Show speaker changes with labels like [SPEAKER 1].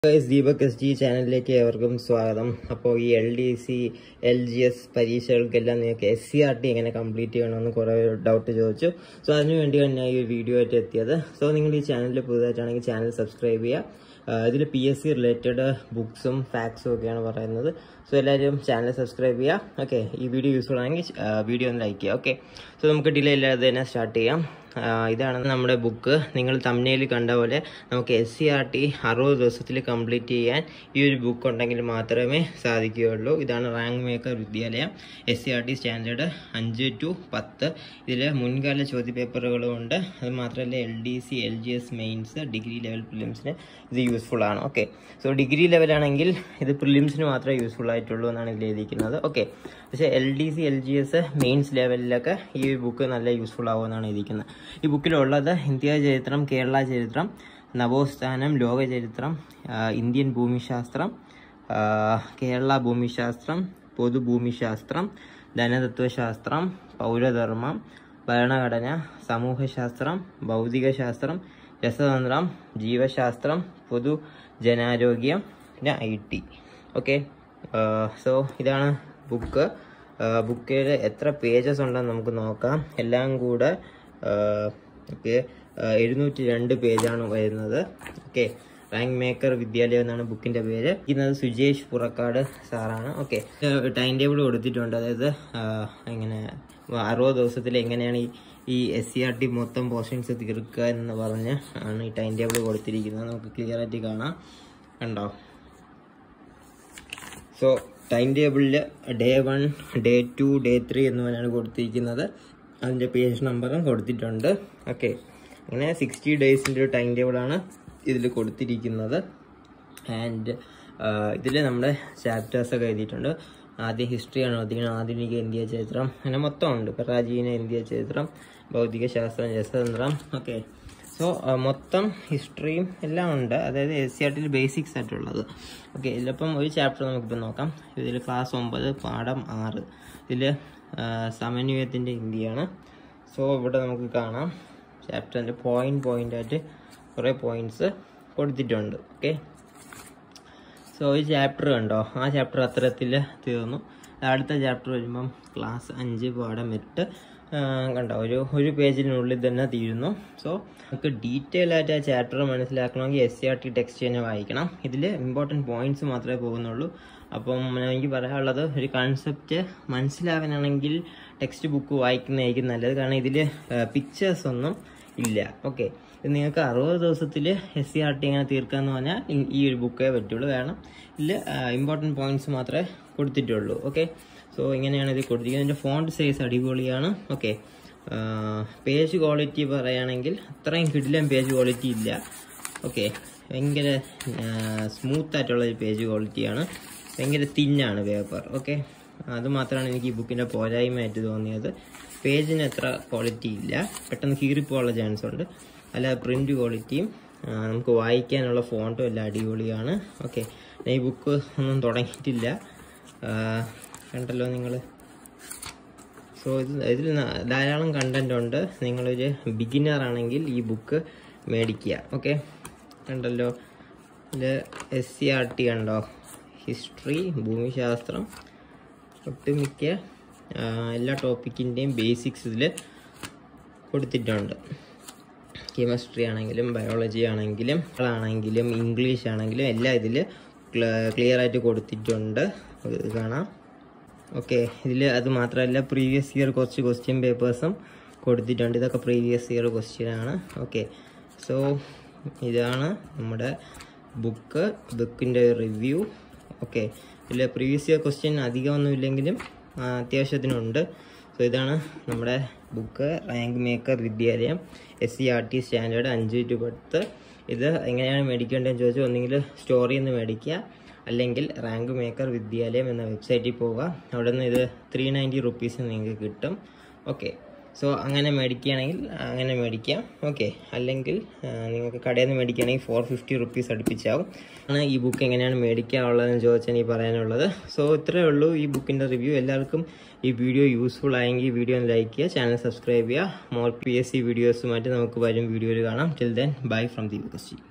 [SPEAKER 1] guys Deepak S G ചാനലിലേക്ക് ഏവർക്കും സ്വാഗതം അപ്പോൾ ഈ L D C L G S പരീക്ഷകൾക്കെല്ലാം നിങ്ങൾക്ക് എസ് സി ആർ ടി എങ്ങനെ കംപ്ലീറ്റ് ചെയ്യണമെന്ന് കുറേ ഡൗട്ട് ചോദിച്ചു സോ അതിനു വേണ്ടിയാണ് ഞാൻ ഈ വീഡിയോ ആയിട്ട് എത്തിയത് സോ നിങ്ങൾ ഈ ചാനലിൽ പുതുതായിട്ടാണെങ്കിൽ ചാനൽ സബ്സ്ക്രൈബ് ചെയ്യുക ഇതിൽ പി എസ് സി റിലേറ്റഡ് ബുക്സും ഫാക്സും ഒക്കെയാണ് പറയുന്നത് സോ എല്ലാവരും ചാനൽ സബ്സ്ക്രൈബ് ചെയ്യുക ഓക്കെ ഈ വീഡിയോ യൂസ്ഫുൾ ആണെങ്കിൽ വീഡിയോ ഒന്ന് ലൈക്ക് ചെയ്യുക ഓക്കെ സോ നമുക്ക് ഡിലേ ഇല്ലാതെ തന്നെ സ്റ്റാർട്ട് ചെയ്യാം ആ, ഇതാണ് നമ്മുടെ ബുക്ക് നിങ്ങൾ തമ്മിൽ കണ്ട പോലെ നമുക്ക് എസ് സി ആർ ടി അറുപത് ദിവസത്തിൽ കംപ്ലീറ്റ് ചെയ്യാൻ ഈ ഒരു ബുക്ക് ഉണ്ടെങ്കിൽ മാത്രമേ സാധിക്കുകയുള്ളൂ ഇതാണ് റാങ്ക് മേക്കർ വിദ്യാലയം S C R T standard അഞ്ച് ടു പത്ത് ഇതിൽ മുൻകാല ചോദ്യപേപ്പറുകളും ഉണ്ട് അത് മാത്രമല്ല L D C L G S mains degree level പ്രിലിംസിന് ഇത് യൂസ്ഫുൾ ആണ് ഓക്കെ സോ ഡിഗ്രി ലെവലാണെങ്കിൽ ഇത് പ്രിലിംസിന് മാത്രമേ യൂസ്ഫുൾ ആയിട്ടുള്ളൂ എന്നാണ് ഇതിൽ എഴുതിയിരിക്കുന്നത് ഓക്കെ പക്ഷേ L D C L G S mains ലെവലിലൊക്കെ ഈ ബുക്ക് നല്ല യൂസ്ഫുൾ ആവുമെന്നാണ് എഴുതിയിരിക്കുന്നത് ഈ ബുക്കിലുള്ളത് ഇന്ത്യ ചരിത്രം കേരള ചരിത്രം നവോത്ഥാനം ലോക ചരിത്രം ആ, ഇന്ത്യൻ ഭൂമിശാസ്ത്രം ആ, കേരള ഭൂമിശാസ്ത്രം പൊതുഭൂമിശാസ്ത്രം ധനതത്വശാസ്ത്രം പൗരധർമ്മം ഭരണഘടന സമൂഹശാസ്ത്രം ഭൗതികശാസ്ത്രം രസതന്ത്രം ജീവശാസ്ത്രം പൊതു ജനാരോഗ്യം പിന്നെ ഐ ടി ഓക്കെ സോ ഇതാണ് ബുക്ക് ബുക്കിൽ എത്ര പേജസ് ഉണ്ടെന്ന് നമുക്ക് നോക്കാം എല്ലാം കൂടെ ഓക്കെ എഴുന്നൂറ്റി രണ്ട് പേജാണ് വരുന്നത് ഓക്കെ റാങ്ക് മേക്കർ വിദ്യാലയം എന്നാണ് ബുക്കിന്റെ പേര് ഇന്നത് സുജേഷ് പുറക്കാട് സാറാണ് ഓക്കെ ടൈം ടേബിൾ കൊടുത്തിട്ടുണ്ട് അതായത് ആ, ഇങ്ങനെ അറുപത് ദിവസത്തിൽ എങ്ങനെയാണ് ഈ ഈ എസ് സി ആർ ടി മൊത്തം പോർഷൻസ് തീർക്കുക എന്ന് പറഞ്ഞ് ആണ് ഈ ടൈം ടേബിൾ കൊടുത്തിരിക്കുന്നത് നമുക്ക് ക്ലിയർ ആയിട്ട് കാണാം കണ്ടോ സോ ടൈം ടേബിളിൽ day one day two day three എന്നിവനാണ് കൊടുത്തിരിക്കുന്നത് അതിൻ്റെ പേജ് നമ്പറും കൊടുത്തിട്ടുണ്ട് ഓക്കെ അങ്ങനെ സിക്സ്റ്റി ഡേയ്സിൻ്റെ ഒരു ടൈം ടേബിളാണ് ഇതിൽ കൊടുത്തിരിക്കുന്നത് ആൻഡ് ഇതിൽ നമ്മുടെ ചാപ്റ്റേഴ്സൊക്കെ എഴുതിയിട്ടുണ്ട് ആദ്യം ഹിസ്റ്ററിയാണ് എഴുതിയിരിക്കുന്നത് ആധുനിക ഇന്ത്യ ചരിത്രം അങ്ങനെ മൊത്തം ഉണ്ട് പ്രാചീന ഇന്ത്യ ചരിത്രം ഭൗതിക ശാസ്ത്രം രസതന്ത്രം ഓക്കെ സോ മൊത്തം ഹിസ്റ്ററിയും എല്ലാം ഉണ്ട് അതായത് എസ് സി ആർ ടിയിൽ ബേസിക്സ് ആയിട്ടുള്ളത് ഓക്കെ ഇതിലിപ്പം ഒരു ചാപ്റ്റർ നമുക്കിപ്പോൾ നോക്കാം ഇതിൽ ക്ലാസ് ഒമ്പത് പാഠം ആറ് ഇതിൽ സമന്വയത്തിൻ്റെ ഇന്ത്യയാണ് സോ ഇവിടെ നമുക്ക് കാണാം ചാപ്റ്ററിൻ്റെ പോയിന്റ് പോയിന്റ് ആയിട്ട് കുറേ പോയിന്റ്സ് കൊടുത്തിട്ടുണ്ട് ഓക്കെ സോ ഈ ചാപ്റ്റർ കണ്ടോ ആ ചാപ്റ്റർ അത്തരത്തിൽ തീർന്നു അടുത്ത ചാപ്റ്റർ വരുമ്പം ക്ലാസ് അഞ്ച് പാഠം എട്ട് ആ, കണ്ടോ ഒരു ഒരു പേജിനുള്ളിൽ തന്നെ തീരുന്നു സോ നമുക്ക് ഡീറ്റെയിൽ ആയിട്ട് ആ ചാപ്റ്റർ മനസ്സിലാക്കണമെങ്കിൽ S C R T text തന്നെ വായിക്കണം ഇതിൽ ഇമ്പോർട്ടൻറ്റ് പോയിന്റ്സ് മാത്രമേ പോകുന്നുള്ളൂ അപ്പം എനിക്ക് പറയാനുള്ളത് ഒരു കൺസെപ്റ്റ് മനസ്സിലാവാനാണെങ്കിൽ ടെക്സ്റ്റ് ബുക്ക് വായിക്കുന്നതായിരിക്കും നല്ലത് കാരണം ഇതിൽ പിക്ചേഴ്സ് ഒന്നും ഇല്ല ഓക്കെ ഇത് നിങ്ങൾക്ക് അറുപത് ദിവസത്തിൽ എസ് സി ആർ ടി എങ്ങനെ തീർക്കാന്ന് പറഞ്ഞാൽ ഈ- ഈ ഒരു ബുക്കേ പറ്റുള്ളൂ കാരണം ഇതിൽ ഇമ്പോർട്ടൻറ്റ് പോയിന്റ്സ് മാത്രമേ കൊടുത്തിട്ടുള്ളൂ ഓക്കെ സോ ഇങ്ങനെയാണ് ഇത് കൊടുത്തിരിക്കുന്നത് ഇതിൻ്റെ ഫോണ്ട് സൈസ് അടിപൊളിയാണ് ഓക്കെ പേജ് ക്വാളിറ്റി പറയുകയാണെങ്കിൽ അത്രയും കിടിലൻ പേജ് ക്വാളിറ്റി ഇല്ല ഓക്കെ ഭയങ്കര സ്മൂത്ത് ആയിട്ടുള്ള ഒരു പേജ് ക്വാളിറ്റിയാണ് ഭയങ്കര തിന്നാണ് പേപ്പർ ഓക്കെ അത് മാത്രമാണ് എനിക്ക് ഈ ബുക്കിൻ്റെ പോരായ്മയായിട്ട് തോന്നിയത് പേജിന് അത്ര ക്വാളിറ്റി ഇല്ല പെട്ടെന്ന് കീറിപ്പോകാനുള്ള ചാൻസ് ഉണ്ട് അല്ല പ്രിൻ്റ് ക്വാളിറ്റിയും ആ, നമുക്ക് വായിക്കാനുള്ള ഫോണ്ടും എല്ലാം അടിപൊളിയാണ് ഓക്കെ ഈ ബുക്ക് ഒന്നും തുടങ്ങിയിട്ടില്ല ആ, കണ്ടല്ലോ നിങ്ങൾ സോ ഇത് ഇതിൽ ന- ധാരാളം കണ്ടന്റ് ഉണ്ട് നിങ്ങളൊരു ബിഗിനർ ആണെങ്കിൽ ഈ ബുക്ക് മേടിക്കുക ഓക്കെ കണ്ടല്ലോ ഇതിൽ എസ് സി ആർ ടി കണ്ടോ ഹിസ്റ്ററി ഭൂമിശാസ്ത്രം ഒട്ടുമിക്ക ആ, എല്ലാ ടോപ്പിക്കിൻ്റെയും ബേസിക്സ് ഇതിൽ കൊടുത്തിട്ടുണ്ട് കെമിസ്ട്രി ആണെങ്കിലും ബയോളജി ആണെങ്കിലും ആണെങ്കിലും ഇംഗ്ലീഷ് ആണെങ്കിലും എല്ലാം ഇതിൽ ക്ലിയർ ആയിട്ട് കൊടുത്തിട്ടുണ്ട് ഇത് കാണാം ഓക്കെ ഇതിൽ അത് മാത്രമല്ല പ്രീവിയസ് ഇയർ കുറച്ച് ക്വസ്റ്റ്യൻ പേപ്പേഴ്സും കൊടുത്തിട്ടുണ്ട് ഇതൊക്കെ പ്രീവിയസ് ഇയർ ക്വസ്റ്റ്യൻ ആണ് ഓക്കെ സോ ഇതാണ് നമ്മുടെ ബുക്ക് ബുക്കിൻ്റെ റിവ്യൂ ഓക്കെ ഇതിൽ പ്രീവിയസ് ഇയർ ക്വസ്റ്റ്യൻ അധികമൊന്നും ഇല്ലെങ്കിലും ആ, അത്യാവശ്യത്തിനുണ്ട് സോ ഇതാണ് നമ്മുടെ ബുക്ക് റാങ്ക് മേക്കർ വിദ്യാലയം S C R T standard അഞ്ച് ടു പത്ത് ഇത് എങ്ങനെയാണ് മേടിക്കേണ്ടതെന്ന് ചോദിച്ചാൽ ഒന്നെങ്കിൽ സ്റ്റോറിൽ നിന്ന് മേടിക്കുക അല്ലെങ്കിൽ റാങ്ക് മേക്കർ വിദ്യാലയം എന്ന വെബ്സൈറ്റിൽ പോവുക അവിടെ നിന്ന് ഇത് ത്രീ നയൻറ്റി റുപ്പീസ് നിങ്ങൾക്ക് കിട്ടും ഓക്കെ സോ അങ്ങനെ മേടിക്കുകയാണെങ്കിൽ അങ്ങനെ മേടിക്കാം ഓക്കെ അല്ലെങ്കിൽ ആ, നിങ്ങൾക്ക് കടയിൽ നിന്ന് മേടിക്കുകയാണെങ്കിൽ ഫോർ ഫിഫ്റ്റി റുപ്പീസ് അടുപ്പിച്ചാവും ആണ് ഈ ബുക്ക് എങ്ങനെയാണ് മേടിക്കാനുള്ളതെന്ന് ചോദിച്ചാൽ എനിക്ക് പറയാനുള്ളത് സോ ഇത്രയേ ഉള്ളൂ ഈ ബുക്കിൻ്റെ റിവ്യൂ എല്ലാവർക്കും ഈ വീഡിയോ യൂസ്ഫുൾ ആയെങ്കിൽ ഈ വീഡിയോ ലൈക്ക് ചെയ്യുക ചാനൽ സബ്സ്ക്രൈബ് ചെയ്യുക മോർ പി എസ് സി വീഡിയോസുമായിട്ട് നമുക്ക് വരും വീഡിയോയിൽ കാണാം till then bye from the university